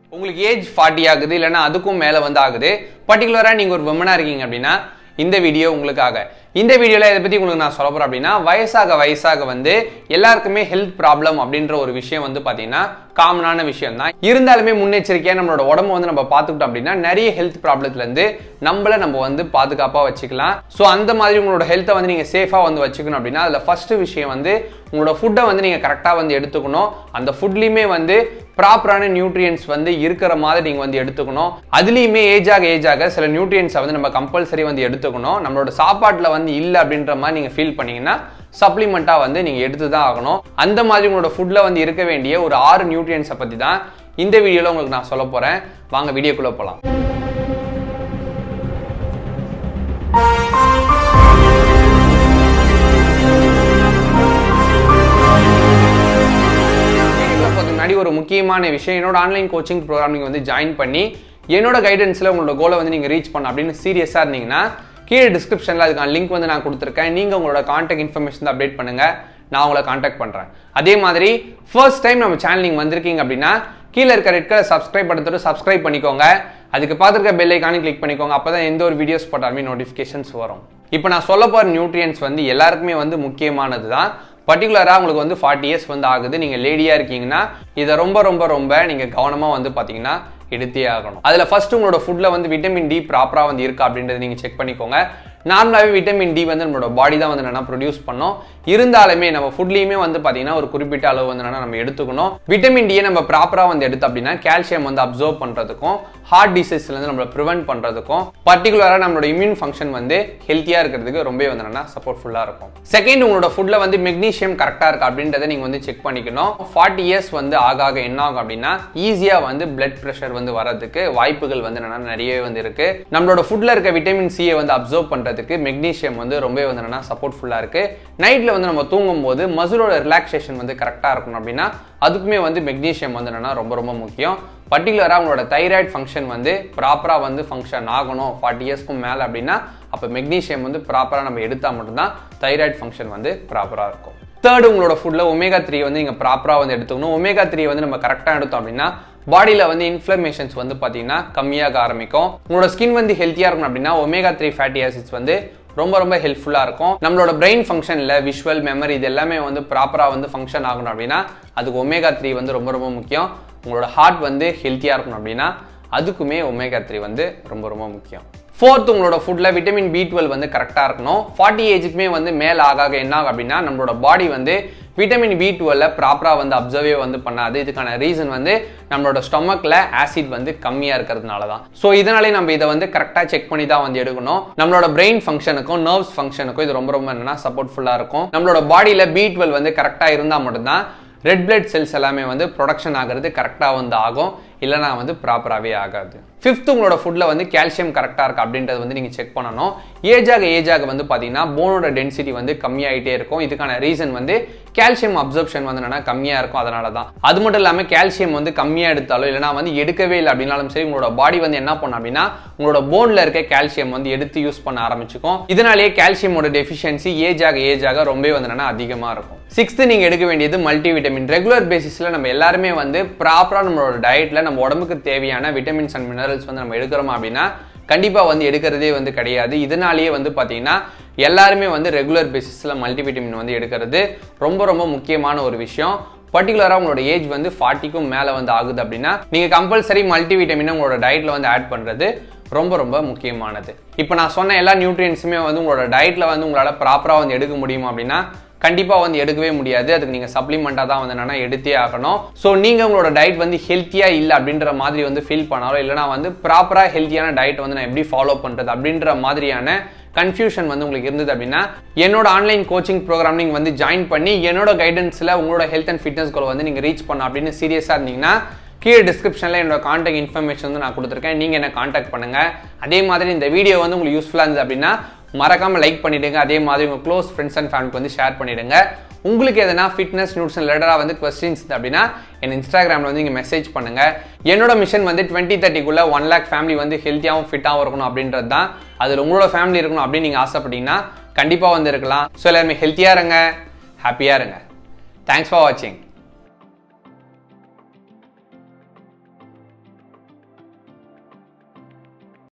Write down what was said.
உங்களுக்கு age forty ஆகுது இல்லைன்னா அதுக்கும் மேலே வந்து ஆகுது பர்டிகுலராக நீங்கள் ஒரு விமனாக இருக்கீங்க அப்படின்னா இந்த வீடியோ உங்களுக்காக இந்த வீடியோவில் இதை பற்றி உங்களுக்கு நான் சொல்ல போகிறேன் அப்படின்னா வயசாக வயசாக வந்து எல்லாருக்குமே ஹெல்த் ப்ராப்ளம் அப்படின்ற ஒரு விஷயம் வந்து பார்த்தீங்கன்னா காமனான விஷயம் தான் இருந்தாலுமே முன்னெச்சரிக்கையாக நம்மளோட உடம்பு வந்து நம்ம பார்த்துக்கிட்டோம் அப்படின்னா நிறைய ஹெல்த் ப்ராப்ளத்துலேருந்து நம்மளை நம்ம வந்து பாதுகாப்பாக வச்சுக்கலாம் ஸோ அந்த மாதிரி உங்களோட ஹெல்த்தை வந்து நீங்கள் சேஃபாக வந்து வச்சுக்கணும் அப்படின்னா அதில் ஃபஸ்ட்டு விஷயம் வந்து உங்களோட ஃபுட்டை வந்து நீங்கள் கரெக்டாக வந்து எடுத்துக்கணும் அந்த ஃபுட்லேயுமே வந்து ப்ராப்பரான நியூட்ரியன்ஸ் வந்து இருக்கிற மாதிரி நீங்கள் வந்து எடுத்துக்கணும் அதுலேயுமே ஏஜ் ஆக ஏஜ் ஆக சில நியூட்ரியன்ஸை வந்து நம்ம கம்பல்சரி வந்து எடுத்துக்கணும் நம்மளோட சாப்பாட்டில் வந்து இல்லை அப்படின்ற மாதிரி நீங்கள் ஃபீல் பண்ணீங்கன்னா சப்ளிமெண்ட்டாக வந்து நீங்கள் எடுத்து தான் ஆகணும் அந்த மாதிரி உங்களோட ஃபுட்டில் வந்து இருக்க வேண்டிய ஒரு ஆறு நியூட்ரியன்ஸை பற்றி தான் இந்த வீடியோவில் உங்களுக்கு நான் சொல்ல போகிறேன் வாங்க வீடியோக்குள்ளே போகலாம் போகிறதுக்கு முன்னாடி ஒரு முக்கியமான விஷயம் என்னோட ஆன்லைன் கோச்சிங் ப்ரோக்ராம் நீங்கள் வந்து ஜாயின் பண்ணி என்னோட கைடன்ஸில் உங்களோட கோலை வந்து நீங்கள் ரீச் பண்ண அப்படின்னு சீரியஸாக இருந்தீங்கன்னா கீழே டிஸ்கிரிப்ஷனில் அதுக்கான லிங்க் வந்து நான் கொடுத்துருக்கேன் நீங்கள் உங்களோட கான்டாக்ட் இன்ஃபர்மேஷன் அப்டேட் பண்ணுங்கள் நான் உங்களை காண்டாக்ட் பண்ணுறேன் அதே மாதிரி ஃபர்ஸ்ட் டைம் நம்ம சேனல் நீங்கள் வந்திருக்கீங்க அப்படின்னா கீழே இருக்க ரெட் கலர் சப்ஸ்கிரைப் பட்டத்தோட சப்ஸ்கிரைப் பண்ணிக்கோங்க அதுக்கு பார்த்துருக்க பெல் ஐக்கானு கிளிக் பண்ணிக்கோங்க அப்போ தான் எந்த ஒரு வீடியோஸ் போட்டாலுமே நோட்டிஃபிகேஷன்ஸ் வரும் இப்போ நான் சொல்ல போகிற நியூட்ரியன்ஸ் வந்து எல்லாருக்குமே வந்து முக்கியமானது தான் பர்டிகுலராக உங்களுக்கு வந்து ஃபார்ட்டி இயர்ஸ் வந்து ஆகுது நீங்கள் லேடியாக இருக்கீங்கன்னா இதை ரொம்ப ரொம்ப ரொம்ப நீங்கள் கவனமாக வந்து பார்த்தீங்கன்னா எடுத்தே ஆகணும் அதில் ஃபர்ஸ்ட் உங்களோட ஃபுட்டில் வந்து விட்டமின் டி ப்ராப்பராக வந்து இருக்கா அப்படின்றத நீங்கள் செக் பண்ணிக்கோங்க நார்மலாகவே விட்டமின் டி வந்து நம்மளோட பாடி தான் வந்து என்னன்னா ப்ரொடியூஸ் பண்ணோம் இருந்தாலுமே நம்ம ஃபுட்லேயுமே வந்து பார்த்தீங்கன்னா ஒரு குறிப்பிட்ட அளவு வந்து என்னன்னா நம்ம எடுத்துக்கணும் விட்டமின் டியை நம்ம ப்ராப்பராக வந்து எடுத்து அப்படின்னா கால்சியம் வந்து அப்சர்வ் பண்ணுறதுக்கும் ஹார்ட் டிசீஸ்லேருந்து நம்மளை ப்ரிவென்ட் பண்ணுறதுக்கும் பர்டிகுலராக நம்மளோட இம்யூன் ஃபங்க்ஷன் வந்து ஹெல்த்தியாக இருக்கிறதுக்கு ரொம்ப வந்து என்னன்னா சப்போர்ட்ஃபுல்லாக இருக்கும் செகண்ட் உங்களோட ஃபுட்டில் வந்து மெக்னீஷியம் கரெக்டாக இருக்கு அப்படின்றத நீங்கள் வந்து செக் பண்ணிக்கணும் ஃபார்ட்டி இயர்ஸ் வந்து ஆக ஆக என்ன ஆகும் அப்படின்னா ஈஸியாக வந்து பிளட் ப்ரெஷர் வந்து வரதுக்கு வாய்ப்புகள் வந்து என்னன்னா நிறையவே வந்து இருக்கு நம்மளோட ஃபுட்டில் இருக்க விட்டமின் சியை வந்து அப்சர்வ் பண்ணுறதுக்கு மெக்னீஷியம் வந்து ரொம்ப வந்து என்னன்னா சப்போர்ட்ஃபுல்லாக இருக்கு நைட்டில் வந்து நம்ம தூங்கும் போது மசிலோட ரிலாக்ஸேஷன் வந்து கரெக்டாக இருக்கணும் அப்படின்னா அதுக்குமே வந்து மெக்னீஷியம் வந்து என்னன்னா ரொம்ப ரொம்ப முக்கியம் பர்டிகுலராக உங்களோட தைராய்டு ஃபங்க்ஷன் வந்து ப்ராப்பராக வந்து ஃபங்க்ஷன் ஆகணும் ஃபார்ட்டி இயர்ஸ்க்கும் மேலே அப்படின்னா அப்போ மெக்னீஷியம் வந்து ப்ராப்பராக நம்ம எடுத்தால் மட்டும்தான் தைராய்டு ஃபங்க்ஷன் வந்து ப்ராப்பராக இருக்கும் தேர்டு உங்களோட ஃபுட்டில் ஒமேகா த்ரீ வந்து நீங்கள் ப்ராப்பராக வந்து எடுத்துக்கணும் ஒமேகா த்ரீ வந்து நம்ம கரெக்டாக எடுத்தோம் அப்படின்னா பாடியில் வந்து இன்ஃப்ளமேஷன்ஸ் வந்து பார்த்தீங்கன்னா கம்மியாக ஆரம்பிக்கும் உங்களோட ஸ்கின் வந்து ஹெல்த்தியாக இருக்கணும் அப்படின்னா ஒமேகா த்ரீ ஃபேட்டி ஆசிட்ஸ் வந்து ரொம்ப ரொம்ப ஹெல்ப்ஃபுல்லாக இருக்கும் நம்மளோட பிரெயின் ஃபங்க்ஷனில் விஷுவல் மெமரி இது எல்லாமே வந்து ப்ராப்பராக வந்து ஃபங்க்ஷன் ஆகணும் அப்படின்னா அதுக்கு ஒமேகா த்ரீ வந்து ரொம்ப ரொம்ப முக்கியம் உங்களோட ஹார்ட் வந்து ஹெல்த்தியாக இருக்கணும் அப்படின்னா அதுக்குமே ஒமேகா த்ரீ வந்து ரொம்ப ரொம்ப முக்கியம் ஃபோர்த் உங்களோட ஃபுட்டில் விட்டமின் பி டுவெல் வந்து கரெக்டாக இருக்கணும் ஃபார்ட்டி ஏஜுக்குமே வந்து மேல் ஆக ஆக என்ன ஆகும் அப்படின்னா நம்மளோட பாடி வந்து விட்டமின் பி டுவெல்ல ப்ராப்பராக வந்து அப்சர்வே வந்து பண்ணாது இதுக்கான ரீசன் வந்து நம்மளோட ஸ்டொமக்கில் ஆசிட் வந்து கம்மியாக இருக்கிறதுனால தான் ஸோ இதனாலே நம்ம இதை வந்து கரெக்டாக செக் பண்ணி தான் வந்து எடுக்கணும் நம்மளோட பிரெயின் ஃபங்க்ஷனுக்கும் நர்வ்ஸ் ஃபங்க்ஷனுக்கும் இது ரொம்ப ரொம்ப என்னன்னா சப்போர்ட்ஃபுல்லாக இருக்கும் நம்மளோட பாடியில் பி டுவெல் வந்து கரெக்டாக இருந்தால் மட்டும்தான் ரெட் பிளட் செல்ஸ் எல்லாமே வந்து ப்ரொடக்ஷன் ஆகிறது கரெக்டாக வந்து ஆகும் இல்லைனா வந்து ப்ராப்பராகவே ஆகாது ஃபிஃப்த் உங்களோட ஃபுட்டில் வந்து கால்சியம் கரெக்டாக இருக்கு அப்படின்றத வந்து நீங்கள் செக் பண்ணணும் ஏஜாக ஏஜாக வந்து பார்த்தீங்கன்னா போனோட டென்சிட்டி வந்து கம்மியாகிட்டே இருக்கும் இதுக்கான ரீசன் வந்து கால்சியம் அப்சர்ப்ஷன் வந்து என்னன்னா கம்மியாக இருக்கும் அதனால தான் அது மட்டும் இல்லாமல் கால்சியம் வந்து கம்மியாக எடுத்தாலும் இல்லைனா வந்து எடுக்கவே இல்லை அப்படின்னாலும் சரி உங்களோட பாடி வந்து என்ன பண்ணும் அப்படின்னா உங்களோட போனில் இருக்க கால்சியம் வந்து எடுத்து யூஸ் பண்ண ஆரம்பிச்சுக்கும் இதனாலேயே கால்சியமோட டெஃபிஷியன்சி ஏஜாக ஏஜாக ரொம்பவே வந்து என்னன்னா அதிகமாக இருக்கும் சிக்ஸ்த்து நீங்கள் எடுக்க வேண்டியது மல்டி விட்டமின் ரெகுலர் பேசிஸில் நம்ம எல்லாருமே வந்து ப்ராப்பராக நம்மளோட டயட்டில் நம்ம உடம்புக்கு தேவையான விட்டமின்ஸ் அண்ட் மினரல்ஸ் வந்து நம்ம எடுக்கிறோமா அப்படின்னா கண்டிப்பாக வந்து எடுக்கிறதே வந்து கிடையாது இதனாலேயே வந்து பார்த்தீங்கன்னா எல்லாருமே வந்து ரெகுலர் பேசிஸில் மல்டி விட்டமின் வந்து எடுக்கிறது ரொம்ப ரொம்ப முக்கியமான ஒரு விஷயம் பர்டிகுலராக உங்களோட ஏஜ் வந்து ஃபார்ட்டிக்கும் மேலே வந்து ஆகுது அப்படின்னா நீங்கள் கம்பல்சரி மல்டி விட்டமினை உங்களோட டயட்டில் வந்து ஆட் பண்ணுறது ரொம்ப ரொம்ப முக்கியமானது இப்போ நான் சொன்ன எல்லா நியூட்ரியன்ஸுமே வந்து உங்களோட டயட்டில் வந்து உங்களால் ப்ராப்பராக வந்து எடுக்க முடியுமா அப்படின்னா கண்டிப்பாக வந்து எடுக்கவே முடியாது அதுக்கு நீங்கள் சப்ளிமெண்ட்டாக தான் வந்து என்னன்னா எடுத்தே ஆகணும் ஸோ நீங்கள் உங்களோட டயட் வந்து ஹெல்த்தியாக இல்லை அப்படின்ற மாதிரி வந்து ஃபீல் பண்ணாலும் இல்லைனா வந்து ப்ராப்பராக ஹெல்த்தியான டயட் வந்து நான் எப்படி ஃபாலோ பண்ணுறது அப்படின்ற மாதிரியான கன்ஃபியூஷன் வந்து உங்களுக்கு இருந்தது அப்படின்னா என்னோட ஆன்லைன் கோச்சிங் ப்ரோக்ராம் நீங்கள் வந்து ஜாயின் பண்ணி என்னோட கைடன்ஸில் உங்களோட ஹெல்த் அண்ட் ஃபிட்னஸ் கோல் வந்து நீங்கள் ரீச் பண்ண அப்படின்னு சீரியஸாக இருந்தீங்கன்னா கீழே டிஸ்கிரிப்ஷனில் என்னோட காண்டாக்ட் இன்ஃபர்மேஷன் வந்து நான் கொடுத்துருக்கேன் நீங்கள் என்ன காண்டாக்ட் பண்ணுங்கள் அதே மாதிரி இந்த வீடியோ வந்து உங்களுக்கு யூஸ்ஃபுல்லாக இருந்தது அப்படின்னா மறக்காமல் லைக் பண்ணிவிடுங்க அதே மாதிரி உங்கள் க்ளோஸ் ஃப்ரெண்ட்ஸ் அண்ட் ஃபேமிலிக்கு வந்து ஷேர் பண்ணிவிடுங்க உங்களுக்கு எதனா ஃபிட்னஸ் நியூட்ரிஷன் ரிலேட்டடாக வந்து கொஸ்டின்ஸ் அப்படின்னா என் இன்ஸ்டாகிராமில் வந்து நீங்கள் மெசேஜ் பண்ணுங்கள் என்னோட மிஷன் வந்து டுவெண்ட்டி தேர்ட்டிக்குள்ளே ஒன் லேக் ஃபேமிலி வந்து ஹெல்த்தியாகவும் ஃபிட்டாகவும் இருக்கணும் அப்படின்றது தான் அதில் உங்களோட ஃபேமிலி இருக்கணும் அப்படின்னு நீங்கள் ஆசைப்பட்டீங்கன்னா கண்டிப்பாக வந்து இருக்கலாம் ஸோ எல்லாருமே ஹெல்த்தியாக இருங்க ஹாப்பியாக இருங்க தேங்க்ஸ் ஃபார் வாட்சிங்